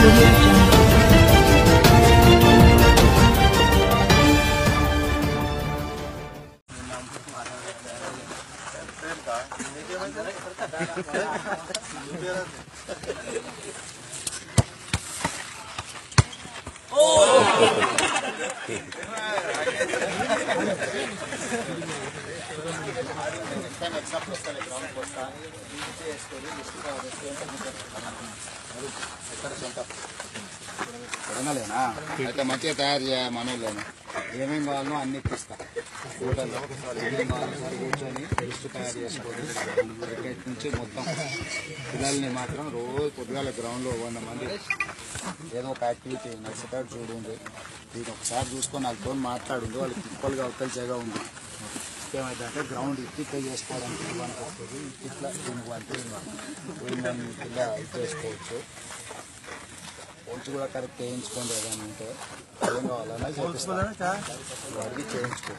audio jungle. కొనలేనా అయితే మంచిగా తయారు చేయాలి మనోళ్ళని ఏమేమి కావాలో అన్ని ఇప్పిస్తా హోటల్లో ఏమేమి కావాలో సార్ కూర్చొని లిస్ట్ తయారు చేసుకోండి క్రికెట్ నుంచి మొత్తం పిల్లల్ని మాత్రం రోజు పొద్దుగాల గ్రౌండ్లో వంద మంది ఏదో ఒక యాక్టివిటీ నడిచేటట్టు చూడండి దీన్ని ఒకసారి చూసుకొని వాళ్ళతో మాట్లాడుంది వాళ్ళకి ఈక్వల్గా అవతల జగ ఉంది ఏమైందంటే గ్రౌండ్ ఇట్లా చేసుకోవడానికి ఇవ్వడానికి వస్తుంది ఇట్లా దీనికి అంటే పోయిందని ఇలా ఇది చేసుకోవచ్చు పోల్చి కూడా కరెక్ట్ వేయించుకోండి ఏదైనా ఉంటే ఏం కావాలన్నా చేపిస్తా వాడికి చేయించుకో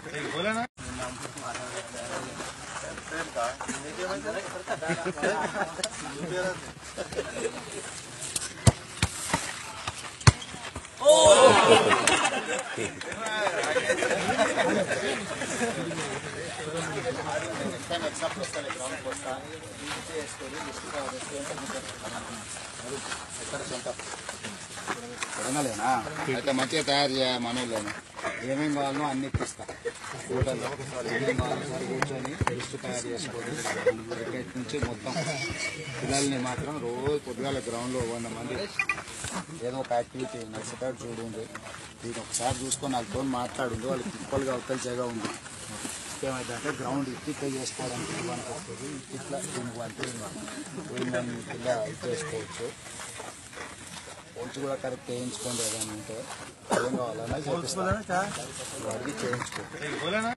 కొనలేనా అయితే మంచిగా తయారు చేయాలి మనోళ్ళని ఏమేమి కావాలో అన్ని ఇప్పిస్తా హోటల్లో ఏమేమి కావాలో సార్ కూర్చొని లిస్ట్ తయారు చేసుకోండి క్రికెట్ నుంచి మొత్తం పిల్లల్ని మాత్రం రోజు పొద్దుగాల గ్రౌండ్లో వంద మంది ఏదో ఒక యాక్టివిటీ నడిచేటట్టు చూడండి దీన్ని ఒకసారి చూసుకొని వాళ్ళతో మాట్లాడుంది వాళ్ళకి ఈక్వల్గా అవతల జగ ఉంది ఏమైందంటే గ్రౌండ్ ఇట్లా చేసుకోవడానికి ఇవ్వడానికి వస్తుంది ఇట్లా దీనికి అంటే పోయిందని ఇలా ఇది చేసుకోవచ్చు పోల్చి కూడా కరెక్ట్ వేయించుకోండి ఏదైనా ఉంటే ఏం కావాలన్నా చేపిస్తా వాడికి చేయించుకో